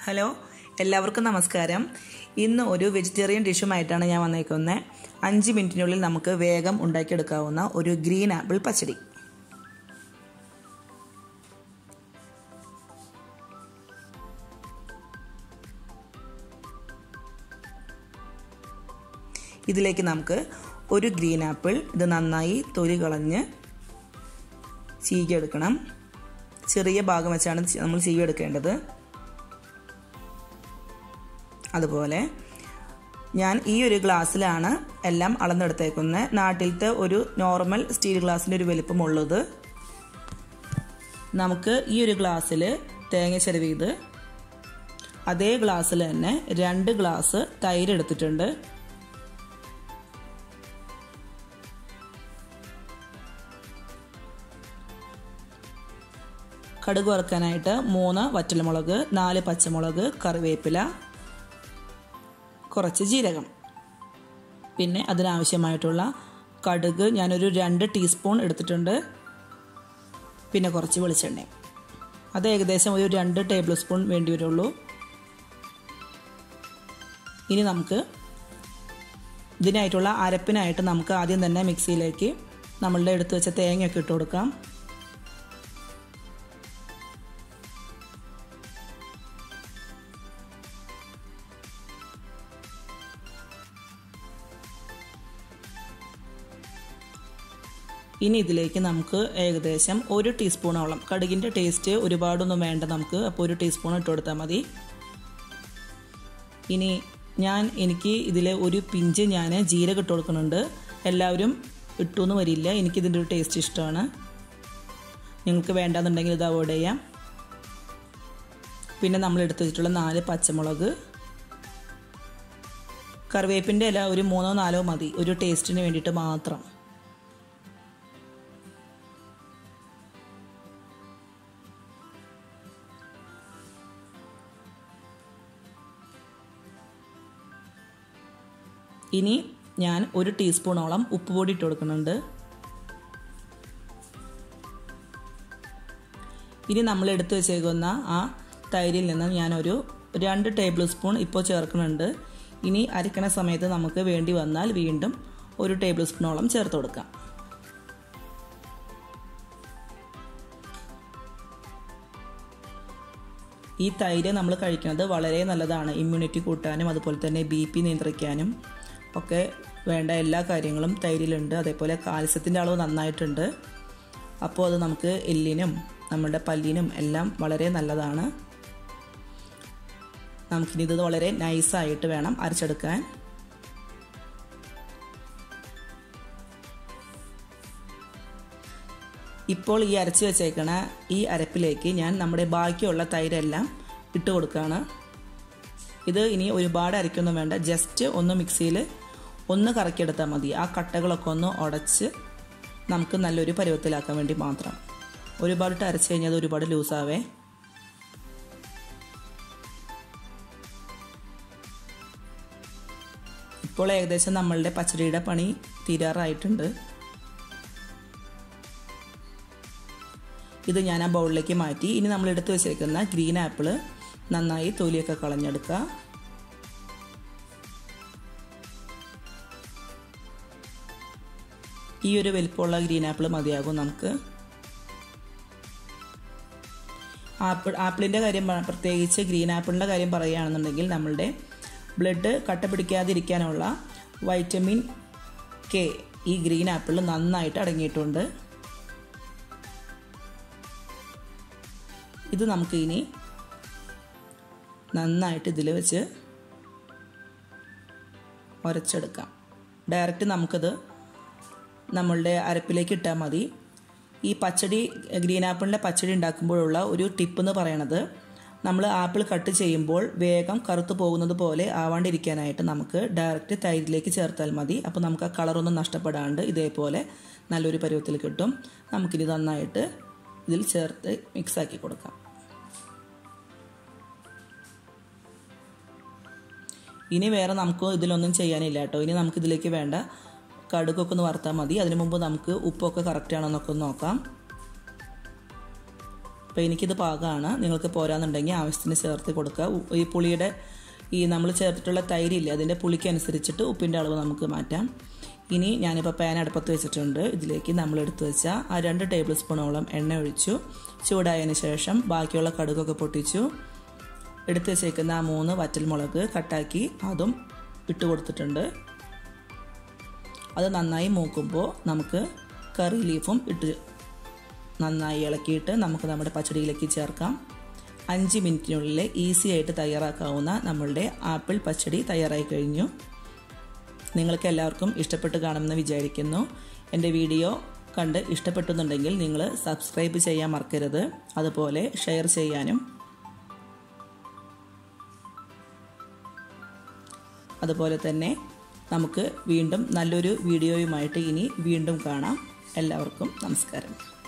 hello എല്ലാവർക്കും നമസ്കാരം ഇന്ന് ഒരു വെജിറ്റേറിയൻ ഡിഷുമായിട്ടാണ് ഞാൻ വന്നേക്കുന്നത് അഞ്ച് മിനിറ്റിനുള്ളിൽ നമുക്ക് വേഗം ഉണ്ടാക്കിയെടുക്കാവുന്ന ഒരു ഗ്രീൻ ആപ്പിൾ പച്ചടി ഇതിലേക്ക് നമുക്ക് ഒരു ഗ്രീൻ ആപ്പിൾ ഇത് നന്നായി തൊലി കളഞ്ഞ് ചീകിയെടുക്കണം ചെറിയ ഭാഗം വെച്ചാണ് നമ്മൾ ചീകിയെടുക്കേണ്ടത് അതുപോലെ ഞാൻ ഈ ഒരു ഗ്ലാസ്സിലാണ് എല്ലാം അളന്നെടുത്തേക്കുന്നത് നാട്ടിലത്തെ ഒരു നോർമൽ സ്റ്റീൽ ഗ്ലാസ്സിൻ്റെ ഒരു വലിപ്പമുള്ളത് നമുക്ക് ഈ ഒരു ഗ്ലാസ്സിൽ തേങ്ങ ചെരുവിയത് അതേ ഗ്ലാസ്സിൽ തന്നെ രണ്ട് ഗ്ലാസ് തൈര് എടുത്തിട്ടുണ്ട് കടുക് വറുക്കാനായിട്ട് മൂന്ന് വറ്റൽമുളക് നാല് പച്ചമുളക് കറിവേപ്പില കുറച്ച് ജീരകം പിന്നെ അതിനാവശ്യമായിട്ടുള്ള കടുക് ഞാനൊരു രണ്ട് ടീസ്പൂൺ എടുത്തിട്ടുണ്ട് പിന്നെ കുറച്ച് വെളിച്ചെണ്ണ അത് ഏകദേശം ഒരു രണ്ട് ടേബിൾ സ്പൂൺ വേണ്ടി വരുള്ളൂ ഇനി നമുക്ക് ഇതിനായിട്ടുള്ള അരപ്പിനായിട്ട് നമുക്ക് ആദ്യം തന്നെ മിക്സിയിലേക്ക് നമ്മളുടെ എടുത്തു വെച്ച തേങ്ങയൊക്കെ ഇട്ട് കൊടുക്കാം ഇനി ഇതിലേക്ക് നമുക്ക് ഏകദേശം ഒരു ടീസ്പൂണോളം കടുകിൻ്റെ ടേസ്റ്റ് ഒരുപാടൊന്നും വേണ്ട നമുക്ക് അപ്പോൾ ഒരു ടീസ്പൂൺ ഇട്ട് കൊടുത്താൽ മതി ഇനി ഞാൻ എനിക്ക് ഇതിൽ ഒരു പിഞ്ച് ഞാൻ ജീരകം ഇട്ട് കൊടുക്കുന്നുണ്ട് എല്ലാവരും ഇട്ടു എന്ന് വരില്ല എനിക്കിതിൻ്റെ ഒരു ടേസ്റ്റ് ഇഷ്ടമാണ് നിങ്ങൾക്ക് വേണ്ടാന്നുണ്ടെങ്കിൽ ഇത് അവോയ്ഡ് ചെയ്യാം പിന്നെ നമ്മൾ എടുത്തു വെച്ചിട്ടുള്ള നാല് പച്ചമുളക് കറിവേപ്പിൻ്റെ ഇല ഒരു മൂന്നോ നാലോ മതി ഒരു ടേസ്റ്റിന് വേണ്ടിയിട്ട് മാത്രം ഇനി ഞാൻ ഒരു ടീസ്പൂണോളം ഉപ്പ് പൊടി ഇട്ട് കൊടുക്കുന്നുണ്ട് ഇനി നമ്മൾ എടുത്തു വെച്ചേക്കുന്ന ആ തൈരിൽ നിന്ന് ഞാനൊരു രണ്ട് ടേബിൾ സ്പൂൺ ഇപ്പോൾ ചേർക്കുന്നുണ്ട് ഇനി അരക്കണ സമയത്ത് നമുക്ക് വേണ്ടി വന്നാൽ വീണ്ടും ഒരു ടേബിൾ സ്പൂണോളം ചേർത്ത് കൊടുക്കാം ഈ തൈര് നമ്മൾ കഴിക്കുന്നത് വളരെ നല്ലതാണ് ഇമ്മ്യൂണിറ്റി കൂട്ടാനും അതുപോലെ തന്നെ ബി പി നിയന്ത്രിക്കാനും ഒക്കെ വേണ്ട എല്ലാ കാര്യങ്ങളും തൈരിലുണ്ട് അതേപോലെ കാൽസ്യത്തിൻ്റെ അളവ് നന്നായിട്ടുണ്ട് അപ്പോൾ അത് നമുക്ക് എല്ലിനും നമ്മുടെ പല്ലിനും എല്ലാം വളരെ നല്ലതാണ് നമുക്കിനി ഇത് വളരെ നൈസായിട്ട് വേണം അരച്ചെടുക്കാൻ ഇപ്പോൾ ഈ അരച്ച് വെച്ചേക്കണ ഈ അരപ്പിലേക്ക് ഞാൻ നമ്മുടെ ബാക്കിയുള്ള തൈരെല്ലാം ഇട്ട് കൊടുക്കുകയാണ് ഇത് ഇനി ഒരുപാട് അരയ്ക്കൊന്നും വേണ്ട ജസ്റ്റ് ഒന്ന് മിക്സിയിൽ ഒന്ന് കറക്കിയെടുത്താൽ മതി ആ കട്ടകളൊക്കെ ഒന്ന് ഉടച്ച് നമുക്ക് നല്ലൊരു പരുവത്തിലാക്കാൻ വേണ്ടി മാത്രം ഒരുപാടിട്ട് അരച്ച് കഴിഞ്ഞാൽ അത് ഒരുപാട് ലൂസാവേ ഇപ്പോൾ ഏകദേശം നമ്മളുടെ പച്ചടിയുടെ പണി തീരാറായിട്ടുണ്ട് ഇത് ഞാൻ ആ ബൗളിലേക്ക് മാറ്റി ഇനി നമ്മൾ എടുത്തു വെച്ചേക്കുന്ന ഗ്രീൻ ആപ്പിള് നന്നായി തൊലിയൊക്കെ കളഞ്ഞെടുക്കുക ഈ ഒരു വലിപ്പമുള്ള ഗ്രീൻ ആപ്പിൾ മതിയാകും നമുക്ക് ആപ്പിൾ ആപ്പിളിൻ്റെ കാര്യം പ്രത്യേകിച്ച് ഗ്രീൻ ആപ്പിളിൻ്റെ കാര്യം പറയുകയാണെന്നുണ്ടെങ്കിൽ നമ്മളുടെ ബ്ലഡ് കട്ട പിടിക്കാതിരിക്കാനുള്ള വൈറ്റമിൻ കെ ഈ ഗ്രീൻ ആപ്പിളിൽ നന്നായിട്ട് അടങ്ങിയിട്ടുണ്ട് ഇത് നമുക്ക് ഇനി നന്നായിട്ട് ഇതിൽ വെച്ച് ഉരച്ചെടുക്കാം ഡയറക്റ്റ് നമുക്കത് നമ്മളുടെ അരപ്പിലേക്ക് ഇട്ടാൽ മതി ഈ പച്ചടി ഗ്രീൻ ആപ്പിളിൻ്റെ പച്ചടി ഉണ്ടാക്കുമ്പോഴുള്ള ഒരു ടിപ്പ് എന്ന് പറയണത് നമ്മൾ ആപ്പിൾ കട്ട് ചെയ്യുമ്പോൾ വേഗം കറുത്ത് പോകുന്നത് പോലെ ആവാണ്ടിരിക്കാനായിട്ട് നമുക്ക് ഡയറക്റ്റ് തൈരിലേക്ക് ചേർത്താൽ മതി അപ്പോൾ നമുക്ക് ആ കളറൊന്നും നഷ്ടപ്പെടാണ്ട് ഇതേപോലെ നല്ലൊരു പരുവത്തിൽ കിട്ടും നമുക്കിനി നന്നായിട്ട് ഇതിൽ ചേർത്ത് മിക്സാക്കി കൊടുക്കാം ഇനി വേറെ നമുക്ക് ഇതിലൊന്നും ചെയ്യാനില്ല കേട്ടോ ഇനി നമുക്ക് ഇതിലേക്ക് വേണ്ട കടുകൊക്കെ ഒന്ന് വറുത്താൽ മതി അതിനു മുമ്പ് നമുക്ക് ഉപ്പൊക്കെ കറക്റ്റ് ആണോ എന്നൊക്കെ ഒന്ന് നോക്കാം അപ്പോൾ എനിക്കിത് പാകമാണ് നിങ്ങൾക്ക് പോരാന്നുണ്ടെങ്കിൽ ആവശ്യത്തിന് ചേർത്ത് കൊടുക്കുക ഉ- ഈ പുളിയുടെ ഈ നമ്മൾ ചേർത്തിട്ടുള്ള തൈരില്ലേ അതിൻ്റെ പുളിക്കനുസരിച്ചിട്ട് ഉപ്പിൻ്റെ അളവ് നമുക്ക് മാറ്റാം ഇനി ഞാനിപ്പോൾ പാൻ അടുപ്പത്ത് വെച്ചിട്ടുണ്ട് ഇതിലേക്ക് നമ്മൾ എടുത്തു വെച്ച ആ രണ്ട് ടേബിൾ സ്പൂണോളം എണ്ണ ഒഴിച്ചു ചൂടായതിന് ശേഷം ബാക്കിയുള്ള കടുകൊക്കെ പൊട്ടിച്ചു എടുത്ത് വെച്ചേക്കുന്ന ആ മൂന്ന് വറ്റൽമുളക് കട്ടാക്കി അതും ഇട്ട് കൊടുത്തിട്ടുണ്ട് അത് നന്നായി മൂക്കുമ്പോൾ നമുക്ക് കറി ലീഫും ഇട്ട് നന്നായി ഇളക്കിയിട്ട് നമുക്ക് നമ്മുടെ പച്ചടിയിലേക്ക് ചേർക്കാം അഞ്ച് മിനിറ്റിനുള്ളിൽ ഈസി ആയിട്ട് തയ്യാറാക്കാവുന്ന നമ്മളുടെ ആപ്പിൾ പച്ചടി തയ്യാറായി കഴിഞ്ഞു നിങ്ങൾക്ക് എല്ലാവർക്കും ഇഷ്ടപ്പെട്ട് കാണുമെന്ന് വിചാരിക്കുന്നു എൻ്റെ വീഡിയോ കണ്ട് ഇഷ്ടപ്പെട്ടുന്നുണ്ടെങ്കിൽ നിങ്ങൾ സബ്സ്ക്രൈബ് ചെയ്യാൻ മറക്കരുത് അതുപോലെ ഷെയർ ചെയ്യാനും അതുപോലെ തന്നെ നമുക്ക് വീണ്ടും നല്ലൊരു വീഡിയോയുമായിട്ട് ഇനി വീണ്ടും കാണാം എല്ലാവർക്കും നമസ്കാരം